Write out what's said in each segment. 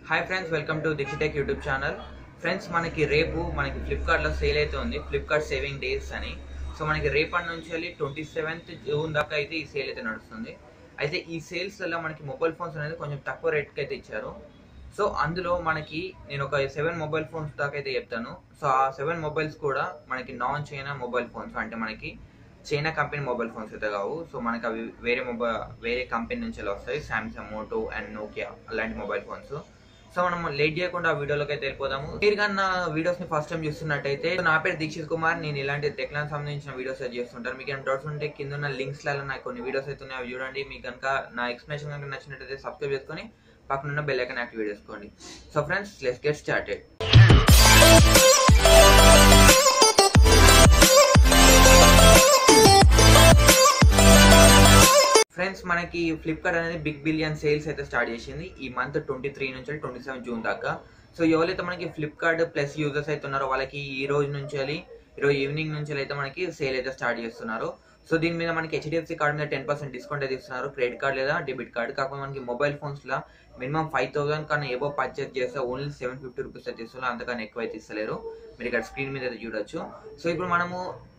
hi friends welcome to Dikshitech YouTube channel friends మనకి రేపు మనకి ఫ్లిప్కార్ట్లో సేల్ అయితే ఉంది ఫ్లిప్కార్ట్ సేవింగ్ డేస్ అని సో మనకి రేపటి నుంచి వెళ్ళి ట్వంటీ సెవెంత్ జూన్ దాకా అయితే ఈ సేల్ అయితే నడుస్తుంది అయితే ఈ సేల్స్ వల్ల మనకి మొబైల్ ఫోన్స్ అనేది కొంచెం తక్కువ రేట్కి అయితే ఇచ్చారు సో అందులో మనకి నేను ఒక సెవెన్ మొబైల్ ఫోన్స్ దాకా అయితే చెప్తాను సో ఆ సెవెన్ మొబైల్స్ కూడా మనకి నాన్ చైనా మొబైల్ ఫోన్స్ అంటే మనకి చైనా కంపెనీ మొబైల్ ఫోన్స్ అయితే కావు సో మనకి అవి వేరే మొబైల్ వేరే కంపెనీ నుంచి ఎలా వస్తాయి సామ్సంగ్ మోటో అండ్ నోకియా అలాంటి మొబైల్ ఫోన్స్ సో మనం లేట్ చేయకుండా ఆ వీడియోలోకి అయితే వెళ్ళిపోదాము మీరు కానీ నా వీడియోస్ ని ఫస్ట్ టైం చూస్తున్నట్టయితే నా పేరు దీక్షిత్ కుమార్ నేను ఇలాంటి టెక్నాలజీ సంబంధించిన వీడియోస్ అయితే చేస్తుంటాను మీకు ఏమైనా డౌట్స్ ఉంటే కింద ఉన్న లింక్స్ లలో నాకు కొన్ని వీడియోస్ అయితే ఉన్నాయి అవి చూడండి మీకు కనుక నా ఎక్స్ప్లెనేషన్ కనుక నచ్చినట్టయితే సబ్స్క్రైబ్ చేసుకొని పక్కన ఉన్న బెల్ ఐకాన్ యాక్టివేట్ చేసుకోండి so friends let's get started friends మనకి ఫ్లిప్కార్ట్ అనేది బిగ్ బిలియన్ సేల్స్ అయితే స్టార్ట్ చేసింది ఈ మంత్ ట్వంటీ త్రీ నుంచి ట్వంటీ సెవెన్ జూన్ దాకా సో ఎవరైతే మనకి ఫ్లిప్కార్ట్ ప్లస్ యూజర్స్ అయితే ఉన్నారో వాళ్ళకి ఈ రోజు నుంచి ఈరోజు ఈవినింగ్ నుంచి అయితే మనకి సేల్ అయితే స్టార్ట్ చేస్తున్నారు సో దీని మీద మనకి హెచ్డిఎఫ్సి కార్డ్ మీద టెన్ పర్సెంట్ డిస్కౌంట్ అయితే ఇస్తున్నారు క్రెడిట్ కార్డ్ లేదా డెబిట్ కార్డ్ కాకపోతే మనకి మొబైల్ ఫోన్స్ లా మినిమం ఫైవ్ థౌసండ్ కన్నా ఏవో పర్చేస్ చేస్తే ఓన్లీ సెవెన్ ఫిఫ్టీ రూపీస్ అయితే ఇస్తున్నారు అంతకన్నా ఎక్కువ అయితే ఇస్తలేరు మీరు ఇక్కడ స్క్రీన్ మీద అయితే చూడొచ్చు సో ఇప్పుడు మనము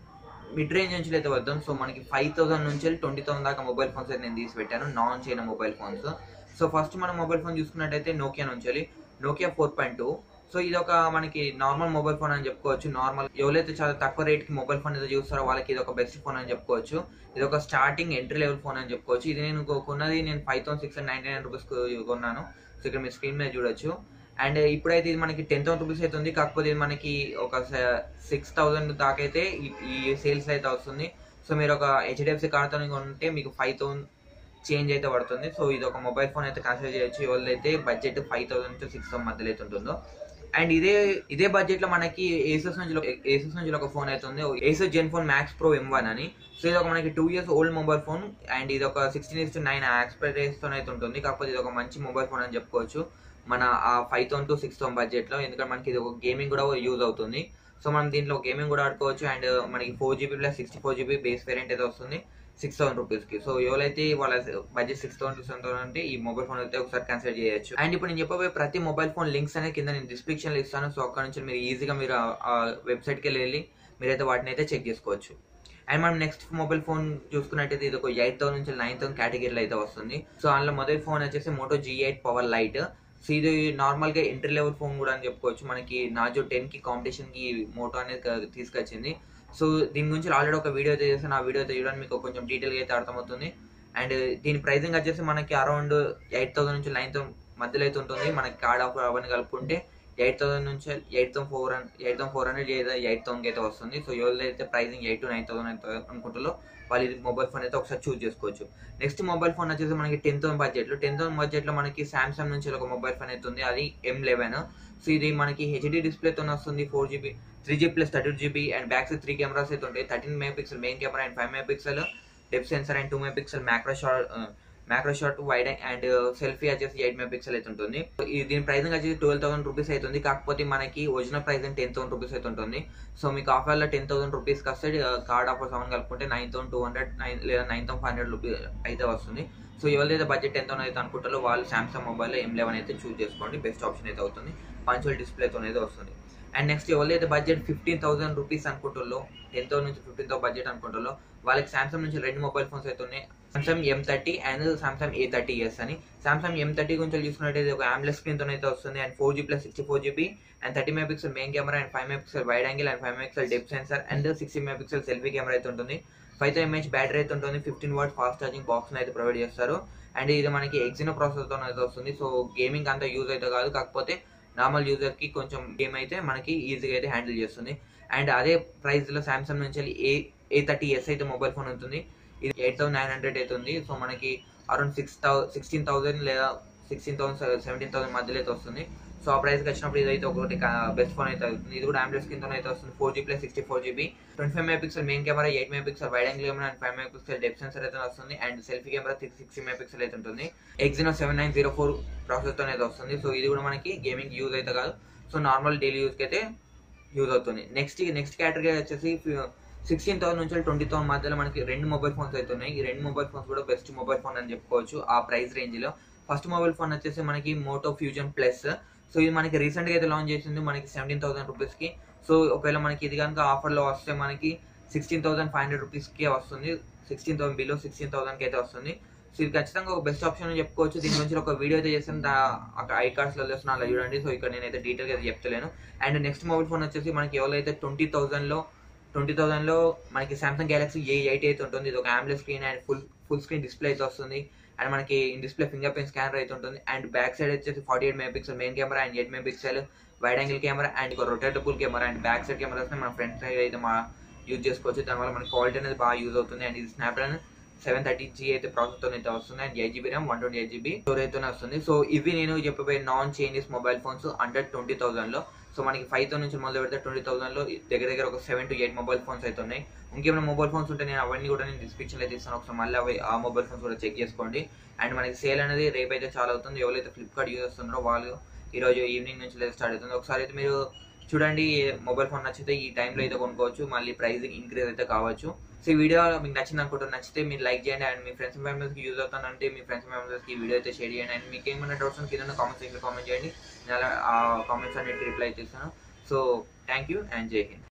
మిడ్ రేంజ్ నుంచి అయితే వద్దాం సో మనకి ఫైవ్ థౌసండ్ నుంచి ట్వంటీ థౌసండ్ దాకా మొబైల్ ఫోన్స్ అయితే నేను తీసి పెట్టాను non China mobile phones so first మనం మొబైల్ ఫోన్ చూసుకున్నట్టయితే నోకియా నుంచి Nokia four point two so ఇది ఒక మనకి నార్మల్ మొబైల్ ఫోన్ అని చెప్పుకోవచ్చు నార్మల్ ఎవరైతే చాలా తక్కువ రేట్ కి మొబైల్ ఫోన్ అయితే చూస్తారో వాళ్ళకి ఇది ఒక బెస్ట్ ఫోన్ అని చెప్పుకోవచ్చు ఇది ఒక స్టార్టింగ్ ఎంట్రీ లెవెల్ ఫోన్ అని చెప్పుకోవచ్చు ఇది నేను కొన్నది నేను five thousand six hundred ninety nine rupees కొన్నాను సో ఇక్కడ మీరు స్క్రీన్ మీద చూడొచ్చు అండ్ ఇప్పుడైతే ఇది మనకి టెన్ థౌసండ్ రూపీస్ అయితే ఉంది కాకపోతే ఇది మనకి ఒక సిక్స్ థౌసండ్ దాకా అయితే ఈ- ఈ సేల్స్ అయితే వస్తుంది సో మీరు ఒక హెచ్డిఎఫ్సి కార్డ్తో ఉంటే మీకు ఫైవ్ థౌసండ్ చేంజ్ అయితే పడుతుంది సో ఇది ఒక మొబైల్ ఫోన్ అయితే కన్సిడర్ చేయొచ్చు ఎవరైతే budget five thousand to six thousand మధ్యలో అయితే ఉంటుందో అండ్ ఇదే ఇదే బడ్జెట్ లో మనకి ఏసస్ నుంచి ఏసస్ నుంచి ఒక ఫోన్ అయితే ఉంది Asus Zenfone Max Pro M one అని సో ఇది ఒక మనకి two years old mobile phone and ఇది ఒక సిక్స్టీన్ ఇయర్స్ నైన్ ఎక్స్పైరీస్ తో అయితే ఉంటుంది కాకపోతే ఇది ఒక మంచి మొబైల్ ఫోన్ అని చెప్పుకోవచ్చు మన ఆ five thousand to six thousand budget లో ఎందుకంటే మనకి ఇది ఒక గేమింగ్ కూడా యూజ్ అవుతుంది సో మనం దీంట్లో గేమింగ్ కూడా ఆడుకోవచ్చు అండ్ మనకి four GB plus sixty four GB base variant అయితే వస్తుంది సిక్స్ థౌసండ్ రూపీస్ కి సో ఎవరైతే వాళ్ళ budget six thousand to seven thousand అంటే ఈ మొబైల్ ఫోన్ అయితే ఒకసారి కన్సిడర్ చేయొచ్చు అండ్ ఇప్పుడు నేను చెప్పబోయే ప్రతి మొబైల్ ఫోన్ లింక్స్ అనేది కింద నేను డిస్క్రిప్షన్ లో ఇస్తాను సో అక్కడ నుంచి మీరు ఈజీగా మీరు ఆ వెబ్సైట్ కి వెళ్ళి మీరైతే వాటిని అయితే చెక్ చేసుకోవచ్చు అండ్ మనం నెక్స్ట్ మొబైల్ ఫోన్ చూసుకున్నట్టయితే ఇది ఒక ఎయిట్ థౌసండ్ నుంచి నైన్ థౌసండ్ కేటగిరీలో అయితే వస్తుంది సో అందులో మొదటి ఫోన్ వచ్చేసి Moto G eight power lite so ఇది నార్మల్ గా ఎంట్రీ లెవెల్ ఫోన్ కూడా అని చెప్పుకోవచ్చు మనకి నాజో టెన్ కి కాంపిటీషన్ కి మోటో అనేది క- తీసుకొచ్చింది సో దీని గురించి ఆల్రెడీ ఒక వీడియో అయితే చేస్తాను ఆ వీడియో అయితే చూడడానికి మీకు కొంచెం డీటెయిల్ గా అయితే అర్థమవుతుంది అండ్ దీని ప్రైసింగ్ వచ్చేసి మనకి అరౌండ్ ఎయిట్ థౌసండ్ నుంచి నైన్ థౌసండ్ మధ్యలో అయితే ఉంటుంది మనకి కార్డ్ ఆఫర్ అవన్నీ కలుపుకుంటే ఎయిట్ థౌసండ్ నుంచి eight thousand four hundred eight thousand four hundred లేదా ఎయిట్ థౌసండ్ అయితే వస్తుంది సో ఎవరైతే pricing eight to nine thousand అయితే అనుకుంటారో వాళ్ళు ఇది మొబైల్ ఫోన్ అయితే ఒకసారి చూస్ చేసుకోవచ్చు నెక్స్ట్ మొబైల్ ఫోన్ వచ్చేసి మనకి టెన్ థౌసండ్ బడ్జెట్ లో టెన్ థౌసండ్ బడ్జెట్ లో మనకి సామ్సంగ్ నుంచి ఒక మొబైల్ ఫోన్ అయితే ఉంది అది ఎం లెవెన్ సో ఇది మనకి హెచ్డి డిస్ప్లే తో వస్తుంది four GB three GB plus thirty GB and back side three cameras అయితే ఉంటాయి thirteen megapixel main camera and five megapixel depth sensor and two megapixel macro shot macro shot wide and selfie వచ్చేసి eight megapixel అయితే ఉంటుంది so ఈ దీని pricing వచ్చేసి twelve thousand rupees అవుతుంది కాకపోతే మనకి original price ten thousand rupees అయితే ఉంటుంది సో మీకు ఆఫర్ లో టెన్ థౌసండ్ రూపీస్ వస్తే కార్డ్ ఆఫర్ సెవెన్ కలుపుకుంటే nine thousand two hundred nine లేదా nine thousand five hundred rupees అయితే వస్తుంది సో ఎవరైతే బడ్జెట్ ఎంత అయితే అనుకుంటారో వాళ్ళు సామ్సంగ్ మొబైల్ ఎం లెవెన్ అయితే చూస్ చేసుకోండి బెస్ట్ ఆప్షన్ అయితే అవుతుంది పంచువల్ డిస్ప్లేతో అయితే వస్తుంది అండ్ నెక్స్ట్ ఎవరైతే బడ్జెట్ ఫిఫ్టీన్ థౌసండ్ రూపీస్ అనుకుంటారో టెన్ థౌసండ్ నుంచి ఫిఫ్టీన్ థౌసండ్ బడ్జెట్ అనుకుంటారో వాళ్ళకి సామ్సంగ్ నుంచి రెండు మొబైల్ ఫోన్స్ అయితే ఉన్నాయి Samsung M thirty and Samsung A thirty S అని సామ్సంగ్ ఎం థర్టీ గురించి చూసుకున్నట్టయితే ఒక ఆమ్లెస్ స్క్రీన్ తో అయితే వస్తుంది and four G plus sixty four GB and thirty megapixel main camera and five megapixel wide angle and five megapixel depth sensor and sixty megapixel selfie camera అయితే ఉంటుంది five thousand M H battery అయితే ఉంటుంది fifteen watt fast charging box అయితే provide చేస్తారు and ఇది మనకి Exynos processor తో అయితే వస్తుంది సో గేమింగ్ అంత యూజ్ అయితే కాదు కాకపోతే నార్మల్ యూజర్ కి కొంచెం గేమ్ అయితే మనకి ఈజీగా అయితే హ్యాండిల్ చేస్తుంది అండ్ అదే ప్రైస్ లో సామ్సంగ్ నుంచి ఏ ఏ థర్టీ ఎస్ అయితే మొబైల్ ఫోన్ ఉంటుంది ఇది ఎయిట్ థౌసండ్ నైన్ హండ్రెడ్ అయితే ఉంది సో మనకి అరౌండ్ సిక్స్ థౌ సిక్స్టీన్ థౌసండ్ లేదా సిక్స్టీన్ థౌసండ్ సెవెంటీన్ థౌసండ్ మధ్యలో అయితే వస్తుంది సో ఆ ప్రైస్కి వచ్చినప్పుడు ఇదైతే ఒకటి బెస్ట్ ఫోన్ అయితే అవుతుంది ఇది కూడా ఆంబ్లెస్ కింద అయితే వస్తుంది four G plus sixty four GB twenty five megapixel main camera eight megapixel wide angle camera and five megapixel depth sensor అయితే వస్తుంది and selfie camera sixty megapixel అయితే ఉంటుంది Exynos seven nine zero four process తో అయితే వస్తుంది so ఇది కూడా మనకి గేమింగ్ యూజ్ అయితే కాదు సో నార్మల్ డైలీ యూస్కి అయితే యూజ్ అవుతుంది నెక్స్ట్ నెక్స్ట్ కేటగిరీ వచ్చేసి సిక్స్టీన్ థౌసండ్ నుంచి ట్వంటీ థౌసండ్ మధ్యలో మనకి రెండు మొబైల్ ఫోన్స్ అయితే ఉన్నాయి ఈ రెండు మొబైల్ ఫోన్స్ కూడా బెస్ట్ మొబైల్ ఫోన్ అని చెప్పుకోవచ్చు ఆ ప్రైస్ రేంజ్ లో ఫస్ట్ మొబైల్ ఫోన్ వచ్చేసి మనకి మోటో ఫ్యూజన్ ప్లస్ సో ఇది మనకి రీసెంట్ గా అయితే లాంచ్ చేసింది మనకి సెవెంటీన్ థౌసండ్ రూపీస్ కి సో ఒకవేళ మనకి ఇది కనుక ఆఫర్ లో వస్తే మనకి sixteen thousand five hundred rupees కి వస్తుంది sixteen thousand below sixteen thousand కి అయితే వస్తుంది సో ఇది ఖచ్చితంగా ఒక బెస్ట్ ఆప్షన్ అని చెప్పుకోవచ్చు దీని గురించి ఒక వీడియో అయితే చేస్తాను దా- అక్కడ ఐ కార్డ్స్ లో వస్తున్నా అలా చూడండి సో ఇక్కడ నేనైతే డీటెయిల్ గా అయితే చెప్తలేను అండ్ నెక్స్ట్ మొబైల్ ఫోన్ వచ్చేసి మనకి ఎవరైతే ట్వంటీ థౌసండ్ లో ట్వంటీ థౌసండ్ లో మనకి సామ్సంగ్ గెలాక్సీ ఏ ఎయిట్ అయితే ఉంటుంది ఇది ఒక AMOLED screen and full full screen display అయితే వస్తుంది అండ్ మనకి డిస్ప్లే ఫింగర్ ప్రింట్ స్కానర్ అయితే ఉంటుంది అండ్ బ్యాక్ సైడ్ వచ్చేసి forty eight megapixel main camera and eight megapixel wide angle camera and ఒక rotatable camera and back side cameras మన front side అయితే మా యూజ్ చేసుకోవచ్చు దానివల్ల మనకి క్వాలిటీ అనేది బాగా యూజ్ అవుతుంది అండ్ ఇది స్నాప్డ్రాగన్ సెవెన్ థర్టీ జీ అయితే ప్రాసెస్ అయితే వస్తుంది and eight GB RAM one twenty eight GB storage తోనే వస్తుంది సో ఇవి నేను చెప్పబోయే non Chinese mobile phones under twenty thousand లో సో మనకి ఫైవ్ థౌసండ్ నుంచి మొదలు పెడితే ట్వంటీ థౌసండ్ లో దగ్గర దగ్గర ఒక seven to eight mobile phones అయితే ఉన్నాయి ఇంకేమైనా మొబైల్ ఫోన్స్ ఉంటే నేను అవన్నీ కూడా నేను డిస్క్రిప్షన్ అయితే ఇస్తాను ఒకసారి మళ్ళీ అవి ఆ మొబైల్ ఫోన్స్ కూడా చెక్ చేసుకోండి అండ్ మనకి సేల్ అనేది రేపు అయితే చాలా అవుతుంది ఎవరైతే ఫ్లిప్కార్ట్ యూజ్ చేస్తున్నారో వాళ్ళు ఈ రోజు ఈవినింగ్ నుంచి లేదా స్టార్ట్ అవుతుంది ఒకసారి అయితే మీరు చూడండి మొబైల్ ఫోన్ నచ్చితే ఈ టైంలో అయితే కొనుక్కోవచ్చు మళ్ళీ ప్రైసింగ్ ఇంక్రీజ్ అయితే కావచ్చు సో ఈ వీడియో మీకు నచ్చింది అనుకుంటున్నా నచ్చితే మీరు లైక్ చేయండి అండ్ మీ ఫ్రెండ్స్ మెంబర్స్కి యూజ్ అవుతానంటే మీ ఫ్రెండ్స్ మెంబర్స్కి ఈ వీడియో అయితే షేర్ చేయండి అండ్ మీకు ఏమైనా డౌట్స్ కింద కామెంట్స్ సెక్షన్లో కామెంట్ చేయండి నేను అలా ఆ కామెంట్స్ అన్నిటికి రిప్లై చేస్తాను సో థ్యాంక్ యూ అండ్ జై హింద్